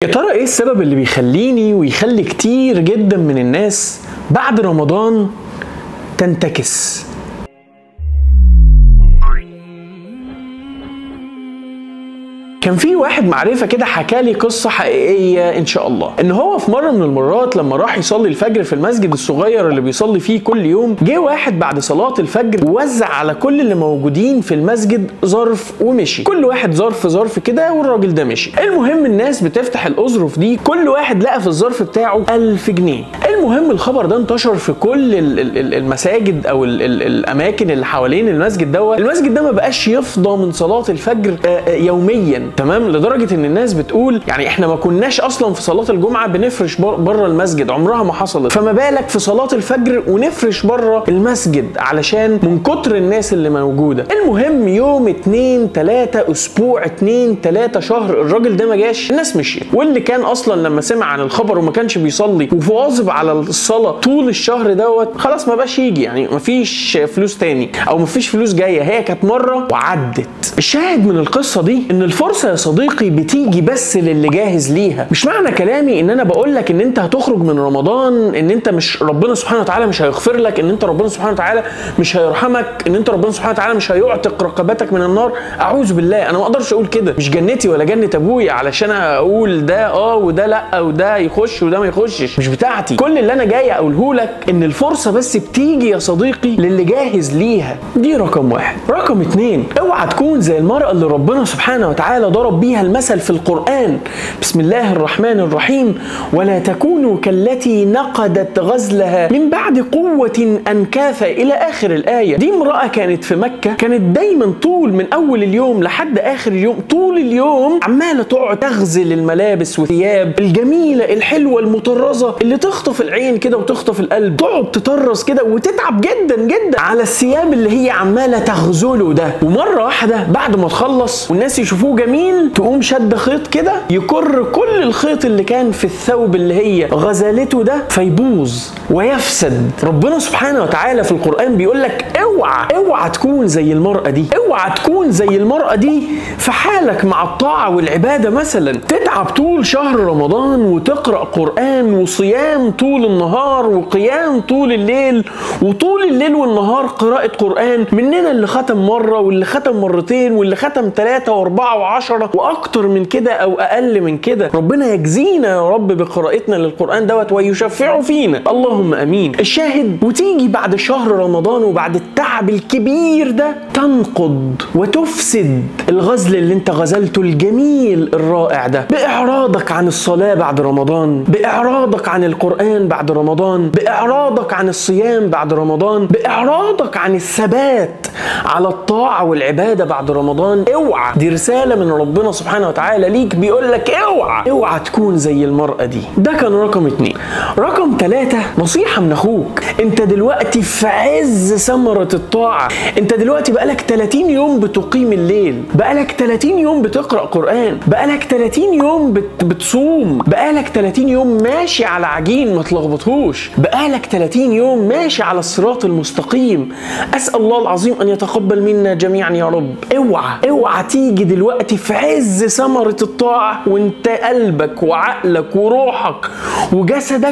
يا ترى ايه السبب اللي بيخليني ويخلي كتير جدا من الناس بعد رمضان تنتكس كان في واحد معرفه كده حكى لي قصه حقيقيه ان شاء الله ان هو في مره من المرات لما راح يصلي الفجر في المسجد الصغير اللي بيصلي فيه كل يوم جه واحد بعد صلاه الفجر ووزع على كل اللي موجودين في المسجد ظرف ومشي كل واحد ظرف ظرف كده والراجل ده مشي المهم الناس بتفتح الاظرف دي كل واحد لقى في الظرف بتاعه 1000 جنيه المهم الخبر ده انتشر في كل ال- ال- ال- المساجد او ال- ال- الاماكن اللي حوالين المسجد دوت المسجد ده ما بقاش يفضى من صلاه الفجر آه، آه، يوميا تمام لدرجه ان الناس بتقول يعني احنا ما كناش اصلا في صلاه الجمعه بنفرش بره المسجد عمرها ما حصلت فما بالك في صلاه الفجر ونفرش بره المسجد علشان من كتر الناس اللي موجوده المهم يوم اتنين تلاتة اسبوع اتنين تلاتة شهر الراجل ده ما جاش الناس مشيت واللي كان اصلا لما سمع عن الخبر وما كانش بيصلي وواظب على الصلاه طول الشهر دوت خلاص ما بقاش يجي يعني ما فيش فلوس تاني او ما فيش فلوس جايه هي كانت مره وعدت الشاهد من القصه دي ان الفرصه يا صديقي بتيجي بس للي جاهز ليها مش معنى كلامي ان انا بقول لك ان انت هتخرج من رمضان ان انت مش ربنا سبحانه وتعالى مش هيغفر لك ان انت ربنا سبحانه وتعالى مش هيرحمك ان انت ربنا سبحانه وتعالى مش هيعتق رقبتك من النار اعوذ بالله انا ما اقدرش اقول كده مش جنتي ولا جنه ابويا علشان اقول ده اه وده لا وده يخش وده ما يخشش مش بتاعتي كل اللي انا جاي اقوله لك ان الفرصه بس بتيجي يا صديقي للي جاهز ليها دي رقم واحد رقم اتنين اوعى تكون زي المرأة اللي ربنا سبحانه وتعالى ضرب بيها المثل في القرآن بسم الله الرحمن الرحيم ولا تكونوا كالتي نقدت غزلها من بعد قوة أنكاثا إلى آخر الآية دي امرأة كانت في مكة كانت دايما طول من أول اليوم لحد آخر اليوم طول اليوم عمالة تقعد تغزل الملابس والثياب الجميلة الحلوة المطرزة اللي تخطف العين كده وتخطف القلب تقعد تطرز كده وتتعب جدا جدا على الثياب اللي هي عمالة تغزله ده ومرة واحدة بعد ما تخلص والناس يشوفوه جميل تقوم شد خيط كده يكر كل الخيط اللي كان في الثوب اللي هي غزلته ده فيبوظ ويفسد ربنا سبحانه وتعالى في القرآن بيقول لك اوعى اوعى تكون زي المرأة دي اوعى تكون زي المرأة دي في حالك مع الطاعة والعبادة مثلا تتعب طول شهر رمضان وتقرأ قرآن وصيام طول النهار وقيام طول الليل وطول الليل والنهار قراءة قرآن مننا اللي ختم مرة واللي ختم مرتين واللي ختم ثلاثة وأربعة وعشرة وأكتر من كده أو أقل من كده ربنا يجزينا يا رب بقراءتنا للقرآن دوت ويشفعه فينا اللهم أمين الشاهد وتيجي بعد شهر رمضان وبعد التعب الكبير ده تنقض وتفسد الغزل اللي انت غزلته الجميل الرائع ده بإعراضك عن الصلاة بعد رمضان بإعراضك عن القرآن بعد رمضان بإعراضك عن الصيام بعد رمضان بإعراضك عن الثبات على الطاعة والعبادة بعد رمضان اوعى دي رسالة من ربنا سبحانه وتعالى ليك بيقول لك اوعى اوعى تكون زي المرأة دي ده كان رقم اتنين رقم ثلاثة نصيحة من اخوك انت دلوقتي في عز ثمرة الطاعة انت دلوقتي بقالك 30 يوم بتقيم الليل بقالك 30 يوم بتقرأ قرآن بقالك 30 يوم بت بتصوم بقالك 30 يوم ماشي على عجين ما تلخبطهوش بقالك 30 يوم ماشي على الصراط المستقيم اسال الله العظيم ان يتقبل منا جميعا يا رب اوعى اوعى تيجي دلوقتي في عز ثمره الطاعه وانت قلبك وعقلك وروحك وجسدك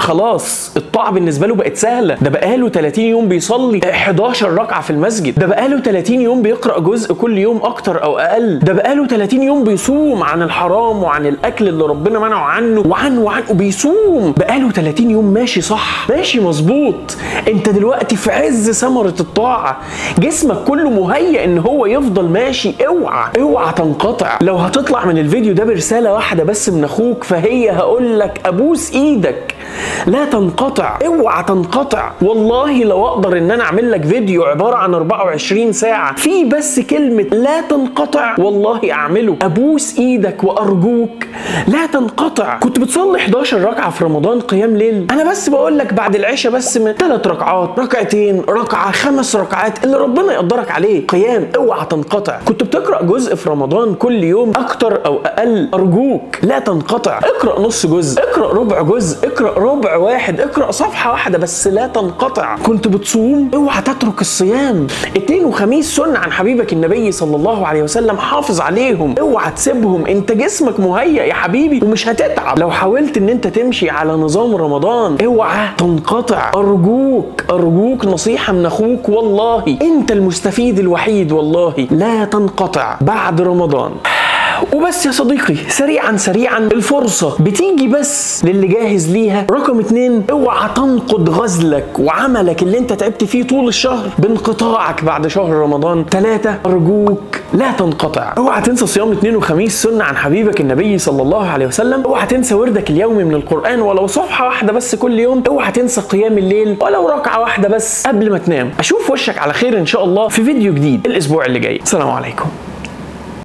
خلاص الطاعة بالنسبة له بقت سهلة ده بقاله 30 يوم بيصلي 11 ركعة في المسجد ده بقاله 30 يوم بيقرأ جزء كل يوم أكتر أو أقل ده بقاله 30 يوم بيصوم عن الحرام وعن الأكل اللي ربنا منعه عنه وعن وعن وبيصوم بقاله 30 يوم ماشي صح ماشي مظبوط أنت دلوقتي في عز ثمرة الطاعة جسمك كله مهيأ إن هو يفضل ماشي اوعى اوعى تنقطع لو هتطلع من الفيديو ده برسالة واحدة بس من أخوك فهي هقول لك أبوس إيدك لا تنقطع اوعى تنقطع والله لو اقدر ان انا اعمل لك فيديو عباره عن 24 ساعه في بس كلمه لا تنقطع والله اعمله ابوس ايدك وارجوك لا تنقطع كنت بتصلي 11 ركعه في رمضان قيام ليل انا بس بقول لك بعد العشاء بس من ثلاث ركعات ركعتين ركعه خمس ركعات اللي ربنا يقدرك عليه قيام اوعى تنقطع كنت بتقرا جزء في رمضان كل يوم اكتر او اقل ارجوك لا تنقطع اقرا نص جزء اقرا ربع جزء اقرا ربع واحد اقرا صفحه واحده بس لا تنقطع كنت بتصوم اوعى تترك الصيام اثنين وخميس سنه عن حبيبك النبي صلى الله عليه وسلم حافظ عليهم اوعى تسيبهم انت جسمك مهيأ شويه يا حبيبي ومش هتتعب لو حاولت ان انت تمشي على نظام رمضان اوعى تنقطع ارجوك ارجوك نصيحه من اخوك والله انت المستفيد الوحيد والله لا تنقطع بعد رمضان وبس يا صديقي سريعا سريعا الفرصة بتيجي بس للي جاهز ليها رقم اتنين اوعى تنقض غزلك وعملك اللي انت تعبت فيه طول الشهر بانقطاعك بعد شهر رمضان ثلاثة ارجوك لا تنقطع اوعى تنسى صيام اثنين وخميس سنة عن حبيبك النبي صلى الله عليه وسلم اوعى تنسى وردك اليومي من القرآن ولو صفحة واحدة بس كل يوم اوعى تنسى قيام الليل ولو ركعة واحدة بس قبل ما تنام اشوف وشك على خير ان شاء الله في فيديو جديد الاسبوع اللي جاي السلام عليكم